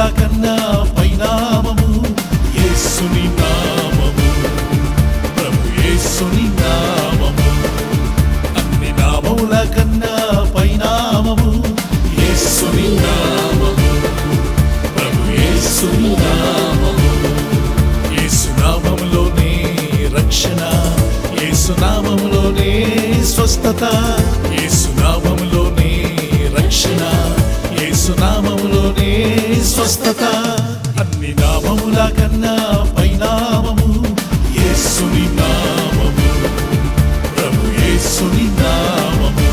కన్నా పైనామము యేసుని నామము ప్రభు యేసుని నామము అన్ని నామముల కన్నా పైనామము యేసుని నామము ప్రభు యేసుని నామము యేసు నామములోనే రక్షణ యేసు నామములోనే స్వస్థత యేసు నామములోనే రక్షణ యేసు నామములోనే స్వస్థత అన్ని నామముల కన్నా పైనామము యేసుని నామము ప్రభు యేసుని నామము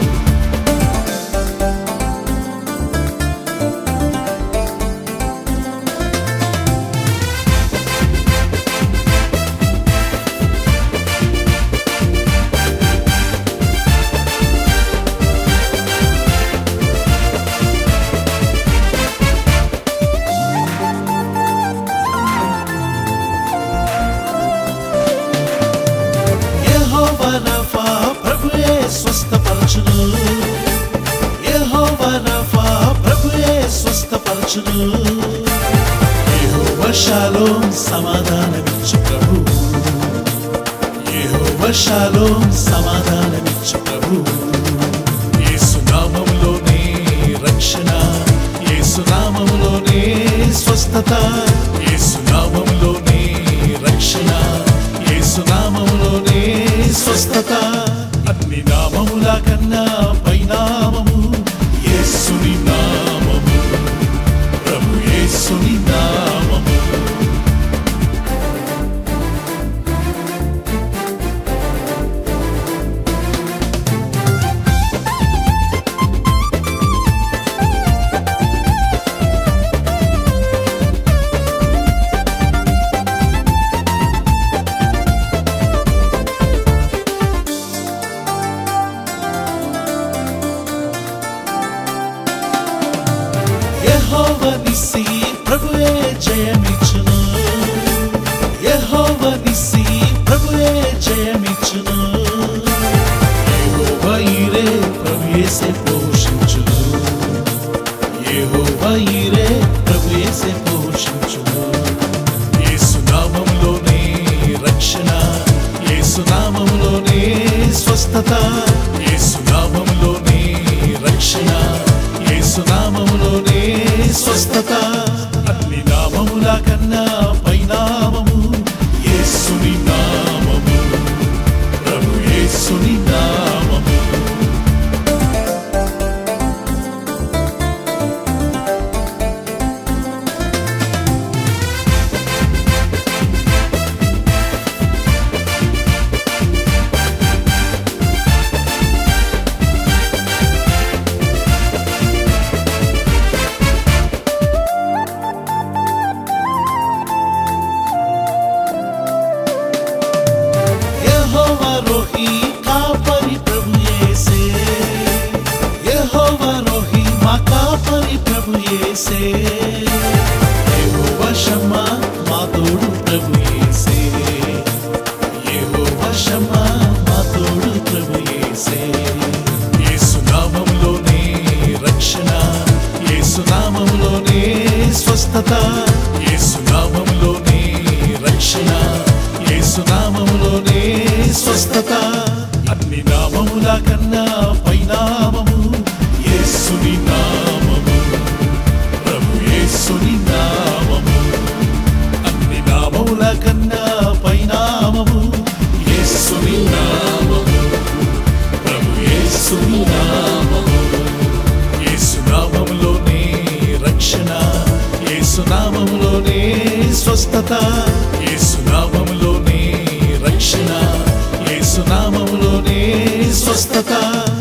యెహోవా రఫా ప్రభువే స్వస్థపరచును యెహోవా రఫా ప్రభువే స్వస్థపరచును యెహోవా షాలోమ్ సమాధానమిచ్చు ప్రభు యెహోవా షాలోమ్ సమాధానమిచ్చు ప్రభు యేసు నామములోనే రక్షణ యేసు నామములోనే స్వస్థత యేసు నామములోనే రక్షణ యేసు నామములోనే స్వస్థత అన్ని నామముల కన్నా పైనామము యేసుని నామము ప్రభు యేసుని నామము యెహోవా నిస్సి ప్రభువే జయమిచ్చును యెహోవా నిస్సి ప్రభువే జయమిచ్చును యెహోవా ఈరే ప్రభుయేసే పోషించును యెహోవా ఈరే ప్రభుయేసే పోషించును యేసు నామములోనే రక్షణ యేసు నామములోనే స్వస్థత యేసు నామములోనే రక్షణ యేసు నామములోనే స్వస్థత అన్ని నామముల కన్నా పైనామము యేసుని నామము ప్రభు యేసుని నామము యెహోవా రోహి కాపరి ప్రభు యేసే యెహోవా రోహి మా కాపరి ప్రభు యేసే యెహోవా షమ్మా మా తోడు ప్రభు యేసే యెహోవా షమ్మా మా తోడు ప్రభు యేసే యేసు నామములోనే రక్షణ యేసు నామములోనే స్వస్థత యేసు నామములోనే రక్షణ యేసు నామములోనే స్వస్థత అన్ని నామముల కన్నా పైనామము యేసుని నామము ప్రభు యేసుని నామము అన్ని నామముల కన్నా పైనామము యేసుని నామము ప్రభు యేసుని నామము యేసు నామములోనే రక్షణ యేసు నామములోనే స్వస్థత యేసు నామములోనే రక్షణ యేసు నామములోనే స్వస్థత